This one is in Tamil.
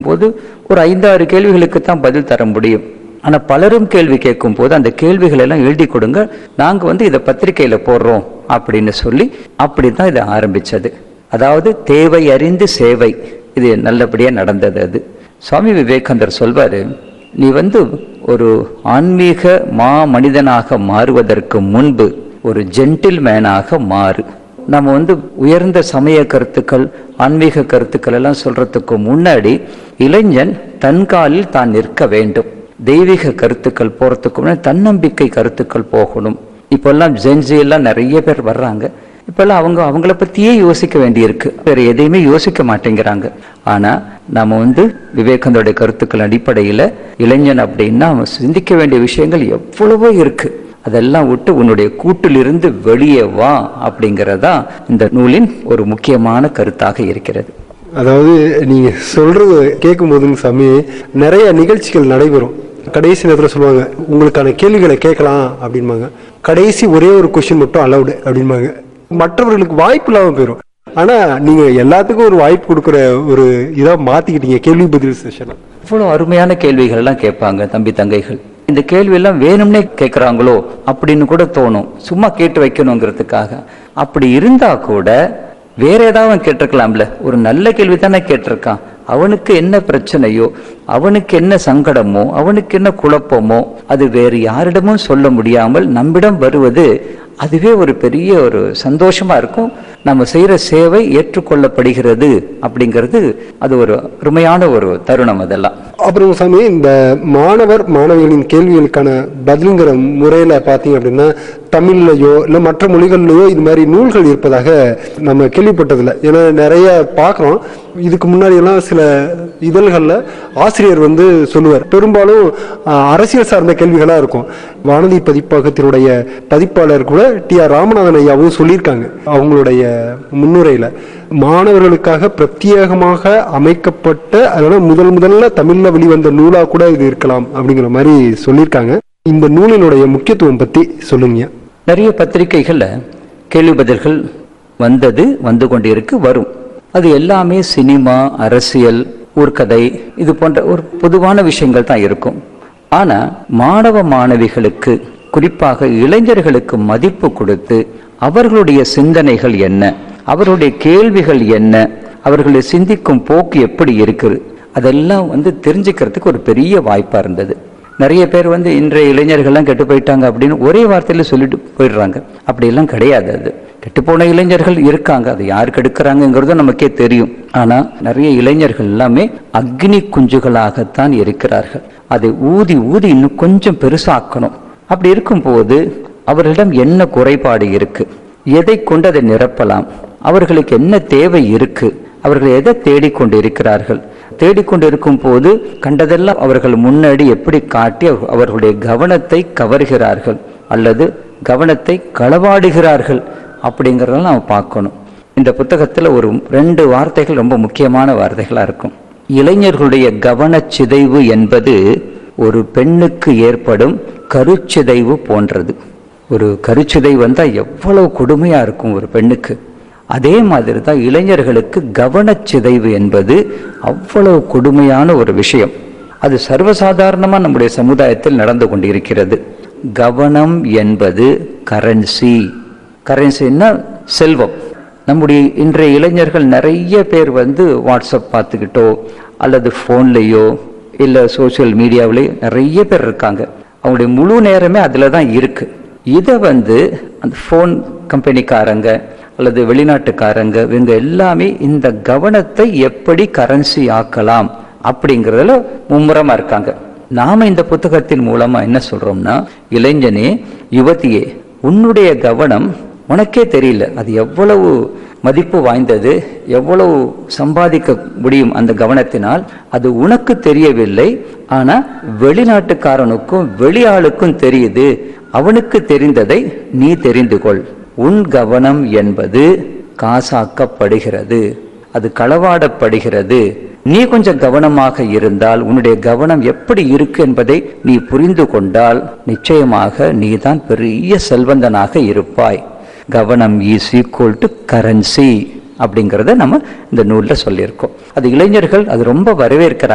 போது ஒரு ஐந்தாறு கேள்விகளுக்கு தான் பதில் தர முடியும் ஆனா பலரும் கேள்வி கேட்கும் போது அந்த கேள்விகள் எல்லாம் எழுதி கொடுங்க நாங்க வந்து இதை பத்திரிக்கையில போடுறோம் அப்படின்னு சொல்லி அப்படிதான் இதை ஆரம்பிச்சது அதாவது தேவை அறிந்து சேவை இது நல்லபடியா நடந்தது அது சுவாமி விவேகானந்தர் சொல்வாரு நீ வந்து ஒரு ஆன்மீக மா மனிதனாக மாறுவதற்கு முன்பு ஒரு ஜென்டில் மேனாக மாறு நம்ம வந்து உயர்ந்த சமய கருத்துக்கள் ஆன்மீக கருத்துக்கள் எல்லாம் சொல்றதுக்கு முன்னாடி இளைஞன் தன் காலில் தான் நிற்க வேண்டும் தெய்வீக கருத்துக்கள் போறதுக்கு முன்னாடி தன்னம்பிக்கை கருத்துக்கள் போகணும் இப்பெல்லாம் ஜென்ஜி எல்லாம் நிறைய பேர் வர்றாங்க இப்பெல்லாம் அவங்க அவங்கள பத்தியே யோசிக்க வேண்டியிருக்கு வேற எதையுமே யோசிக்க மாட்டேங்கிறாங்க ஆனா நம்ம வந்து விவேகானந்தோட கருத்துக்கள் அடிப்படையில இளைஞன் அப்படின்னா அவன் சிந்திக்க வேண்டிய விஷயங்கள் எவ்வளவோ இருக்கு அதெல்லாம் விட்டு உன்னுடைய கூட்டிலிருந்து வெளியே வா அப்படிங்கறதா இந்த நூலின் ஒரு முக்கியமான கருத்தாக இருக்கிறது அதாவது நீங்க சொல்றது கேட்கும் போதுங்க சாமி நிறைய நிகழ்ச்சிகள் நடைபெறும் கடைசி நேரத்தில் சொல்லுவாங்க உங்களுக்கான கேள்விகளை கேட்கலாம் அப்படின்பாங்க கடைசி ஒரே ஒரு கொஸ்டின் மட்டும் அலவுடு அப்படின்பாங்க மற்றவர்களுக்கு வாய்ப்பு இல்லாம போயிடும் ஆனா நீங்க எல்லாத்துக்கும் ஒரு வாய்ப்பு கொடுக்குற ஒரு இதா மாத்திக்கிட்டீங்க கேள்வி பதில் செஷன் இவ்வளவு அருமையான கேள்விகள் எல்லாம் கேட்பாங்க தம்பி தங்கைகள் இந்த கேள்வி எல்லாம் வேணும்னே கேட்கறாங்களோ அப்படின்னு கூட தோணும் சும்மா கேட்டு வைக்கணுங்கிறதுக்காக அப்படி இருந்தா கூட வேற ஏதாவது அவன் கேட்டிருக்கலாம்ல ஒரு நல்ல கேள்வி தானே கேட்டிருக்கான் அவனுக்கு என்ன பிரச்சனையோ அவனுக்கு என்ன சங்கடமோ அவனுக்கு என்ன குழப்பமோ அது வேறு யாரிடமும் சொல்ல முடியாமல் நம்மிடம் வருவது அதுவே ஒரு பெரிய ஒரு சந்தோஷமா இருக்கும் நம்ம செய்யற சேவை ஏற்றுக்கொள்ளப்படுகிறது அப்படிங்கிறது அது ஒரு அருமையான ஒரு தருணம் அதெல்லாம் அப்புறம் சாமி இந்த மாணவர் மாணவிகளின் கேள்விகளுக்கான பதிலுங்கிற முறையில பாத்தீங்க அப்படின்னா தமிழ்லயோ இல்ல மற்ற மொழிகள்லயோ இது மாதிரி நூல்கள் இருப்பதாக நம்ம கேள்விப்பட்டதில்லை ஏன்னா நிறைய பார்க்குறோம் இதுக்கு முன்னாடி எல்லாம் சில இதழ்கள்ல ஆசிரியர் வந்து சொல்லுவார் பெரும்பாலும் ஆஹ், அரசியல் சார்ந்த கேள்விகளா இருக்கும் வானதி பதிப்பகத்தினுடைய பதிப்பாளர் கூட டி ஆர் ராமநாதன் ஐயாவும் சொல்லியிருக்காங்க அவங்களுடைய முன்னுரையில மாணவர்களுக்காக பிரத்யேகமாக அமைக்கப்பட்ட அதனால முதல் முதல்ல தமிழ்ல வெளிவந்த நூலா கூட இது இருக்கலாம் அப்படிங்கிற மாதிரி சொல்லியிருக்காங்க இந்த நூலினுடைய முக்கியத்துவம் பத்தி சொல்லுங்க நிறைய பத்திரிகைகள்ல கேள்வி பதில்கள் வந்தது வந்து கொண்டிருக்கு வரும் அது எல்லாமே சினிமா அரசியல் ஊர்க்கதை இது போன்ற ஒரு பொதுவான விஷயங்கள் தான் இருக்கும் ஆனா மாணவ மாணவிகளுக்கு குறிப்பாக இளைஞர்களுக்கு மதிப்பு கொடுத்து அவர்களுடைய சிந்தனைகள் என்ன அவர்களுடைய கேள்விகள் என்ன அவர்களுடைய சிந்திக்கும் போக்கு எப்படி இருக்குது அதெல்லாம் வந்து தெரிஞ்சுக்கிறதுக்கு ஒரு பெரிய வாய்ப்பா இருந்தது நிறைய பேர் வந்து இன்றைய இளைஞர்கள்லாம் கெட்டு போயிட்டாங்க அப்படின்னு ஒரே வார்த்தையில சொல்லிட்டு போயிடுறாங்க அப்படியெல்லாம் கிடையாது அது கெட்டுப்போன இளைஞர்கள் இருக்காங்க அது யார் கெடுக்கிறாங்கங்கிறது நமக்கே தெரியும் ஆனா நிறைய இளைஞர்கள் எல்லாமே அக்னி குஞ்சுகளாகத்தான் இருக்கிறார்கள் அதை ஊதி ஊதி இன்னும் கொஞ்சம் பெருசாக்கணும் அப்படி இருக்கும்போது அவர்களிடம் என்ன குறைபாடு இருக்கு எதை கொண்டு அதை நிரப்பலாம் அவர்களுக்கு என்ன தேவை இருக்கு அவர்கள் எதை தேடிக்கொண்டு இருக்கிறார்கள் தேடிக்கொண்டிருக்கும் போது கண்டதெல்லாம் அவர்கள் முன்னாடி எப்படி காட்டி அவ- அவர்களுடைய கவனத்தை கவர்கிறார்கள் அல்லது கவனத்தை களவாடுகிறார்கள் அப்படிங்கறதெல்லாம் நம்ம பார்க்கணும் இந்த புத்தகத்துல ஒரு ரெண்டு வார்த்தைகள் ரொம்ப முக்கியமான வார்த்தைகளா இருக்கும் இளைஞர்களுடைய கவனச்சிதைவு என்பது ஒரு பெண்ணுக்கு ஏற்படும் கருச்சிதைவு போன்றது ஒரு கருச்சிதைவு வந்தா எவ்வளவு கொடுமையா இருக்கும் ஒரு பெண்ணுக்கு அதே மாதிரி தான் இளைஞர்களுக்கு கவனச்சிதைவு என்பது அவ்வளவு கொடுமையான ஒரு விஷயம் அது சர்வசாதாரணமா நம்முடைய சமுதாயத்தில் நடந்து கொண்டிருக்கிறது கவனம் என்பது கரன்சி கரன்சின்னா செல்வம் நம்முடைய இன்றைய இளைஞர்கள் நிறைய பேர் வந்து வாட்ஸ்அப் பார்த்துக்கிட்டோ அல்லது ஃபோன்லேயோ இல்லை சோஷியல் மீடியாவிலேயோ நிறைய பேர் இருக்காங்க அவங்களுடைய முழு நேரமே அதில் தான் இருக்கு இதை வந்து அந்த ஃபோன் கம்பெனிக்காரங்க அல்லது வெளிநாட்டுக்காரங்க இவங்க எல்லாமே இந்த கவனத்தை எப்படி கரன்சி ஆக்கலாம் அப்படிங்கிறதுல மும்முரமா இருக்காங்க நாம இந்த புத்தகத்தின் மூலமா என்ன சொல்றோம்னா இளைஞனே யுவதியே உன்னுடைய கவனம் உனக்கே தெரியல அது எவ்வளவு மதிப்பு வாய்ந்தது எவ்வளவு சம்பாதிக்க முடியும் அந்த கவனத்தினால் அது உனக்கு தெரியவில்லை ஆனா வெளிநாட்டுக்காரனுக்கும் வெளியாளுக்கும் தெரியுது அவனுக்கு தெரிந்ததை நீ தெரிந்து கொள் உன் கவனம் என்பது காசாக்கப்படுகிறது அது களவாடப்படுகிறது நீ கொஞ்சம் கவனமாக இருந்தால் உன்னுடைய கவனம் எப்படி இருக்கு என்பதை நீ புரிந்து கொண்டால் நிச்சயமாக நீதான் பெரிய செல்வந்தனாக இருப்பாய் கவனம் இஸ் ஈக்குவல் டு கரன்சி அப்படிங்கிறத நம்ம இந்த நூல்ல சொல்லியிருக்கோம் அது இளைஞர்கள் அது ரொம்ப வரவேற்கிறாங்க